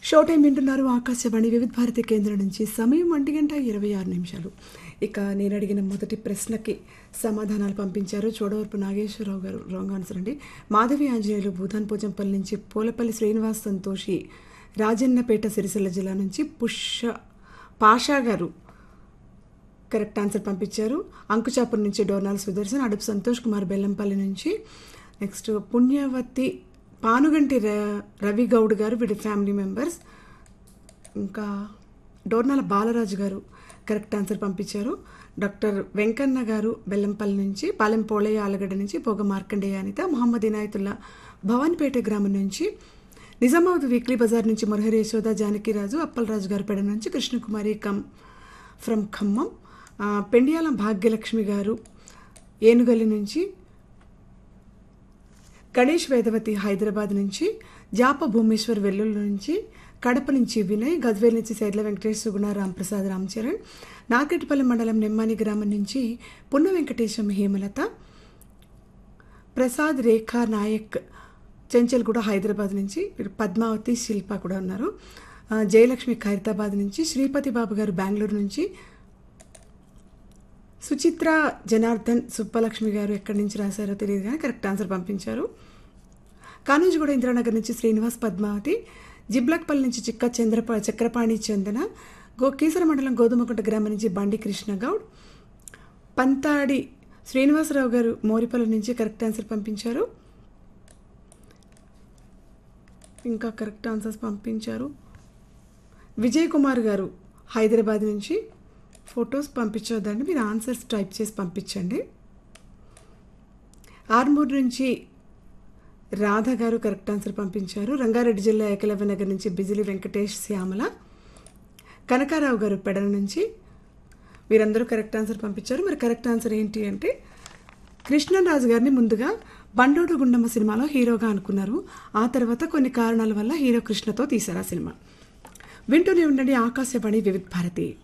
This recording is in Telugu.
షో టైం వింటున్నారు ఆకాశవాణి వివిధ భారతి కేంద్రం నుంచి సమయం ఒంటి గంట ఇరవై ఆరు నిమిషాలు ఇక నేను అడిగిన మొదటి ప్రశ్నకి సమాధానాలు పంపించారు చోడవరపు నాగేశ్వరరావు గారు రాంగ్ ఆన్సర్ అండి మాధవి ఆంజనేయులు భూతాన్ పోచంపల్లి నుంచి పూలపల్లి శ్రీనివాస్ సంతోషి రాజన్నపేట సిరిసిల్ల జిల్లా నుంచి పుష్ప పాషా గారు కరెక్ట్ ఆన్సర్ పంపించారు అంకుచాపురం నుంచి డోర్నాల్ సుదర్శన్ అడుపు సంతోష్ కుమార్ బెల్లంపల్లి నుంచి నెక్స్ట్ పుణ్యవతి పానుగంటి ర రవి గౌడ్ గారు వీడి ఫ్యామిలీ మెంబర్స్ ఇంకా డోర్నాల బాలరాజు గారు కరెక్ట్ ఆన్సర్ పంపించారు డాక్టర్ వెంకన్న గారు బెల్లంపల్లి నుంచి పాలెం పోలయ్య ఆలగడ్డ నుంచి పొగ మార్కండేయ అనిత మొహమ్మద్ ఇనాయతుల్లా భవాన్పేట గ్రామం నుంచి నిజామాబాద్ వీక్లీ బజార్ నుంచి మురహరి యశోద జానకిరాజు అప్పలరాజు గారు పెడ నుంచి కృష్ణకుమారి కమ్ ఫ్రమ్ ఖమ్మం ఆ, పెండియాల భాగ్యలక్ష్మి గారు ఏనుగల్లి నుంచి గణేష్ వేదవతి హైదరాబాద్ నుంచి జాప భూమేశ్వర్ వెల్లుల్లి నుంచి కడప నుంచి వినయ్ గద్వేల్ నుంచి సైడ్ల వెంకటేష్ సుగుణ రాంప్రసాద్ రామచరణ్ నార్కెట్పల్లి మండలం నెమ్మాని గ్రామం నుంచి పున్న వెంకటేశం హేమలత ప్రసాద్ రేఖా నాయక్ చెంచల్గూడ హైదరాబాద్ నుంచి వీరు పద్మావతి శిల్ప కూడా ఉన్నారు ఆ, జయలక్ష్మి ఖైరతాబాద్ నుంచి శ్రీపతి బాబు గారు బెంగళూరు నుంచి సుచిత్ర జనార్దన్ సుబ్బలక్ష్మి గారు ఎక్కడి నుంచి రాశారో తెలియదు కానీ కరెక్ట్ ఆన్సర్ పంపించారు కానూజిగూడ ఇంద్రానగర్ నుంచి శ్రీనివాస్ పద్మావతి జిబ్లక్పల్లి నుంచి చిక్క చంద్రప చక్రపాణి చందన గో కీసర మండలం గోధుమకుంట గ్రామం నుంచి బండి కృష్ణ గౌడ్ పంతాడి శ్రీనివాసరావు గారు మోరిపల్లి నుంచి కరెక్ట్ ఆన్సర్ పంపించారు ఇంకా కరెక్ట్ ఆన్సర్స్ పంపించారు విజయ్ కుమార్ గారు హైదరాబాద్ నుంచి ఫొటోస్ పంపించొద్దండి మీరు ఆన్సర్స్ టైప్ చేసి పంపించండి ఆర్మూర్ నుంచి రాధ గారు కరెక్ట్ ఆన్సర్ పంపించారు రంగారెడ్డి జిల్లా ఏకలవ్య నగర్ నుంచి బిజిలి వెంకటేష్ శ్యామల కనకారావు గారు పెడల నుంచి వీరందరూ కరెక్ట్ ఆన్సర్ పంపించారు మరి కరెక్ట్ ఆన్సర్ ఏంటి అంటే కృష్ణరాజు గారిని ముందుగా బండోడు గుండమ్మ సినిమాలో హీరోగా అనుకున్నారు ఆ తర్వాత కొన్ని కారణాల వల్ల హీరో కృష్ణతో తీశారు ఆ సినిమా వింటూనే ఉండండి ఆకాశవాణి వివిధ భారతి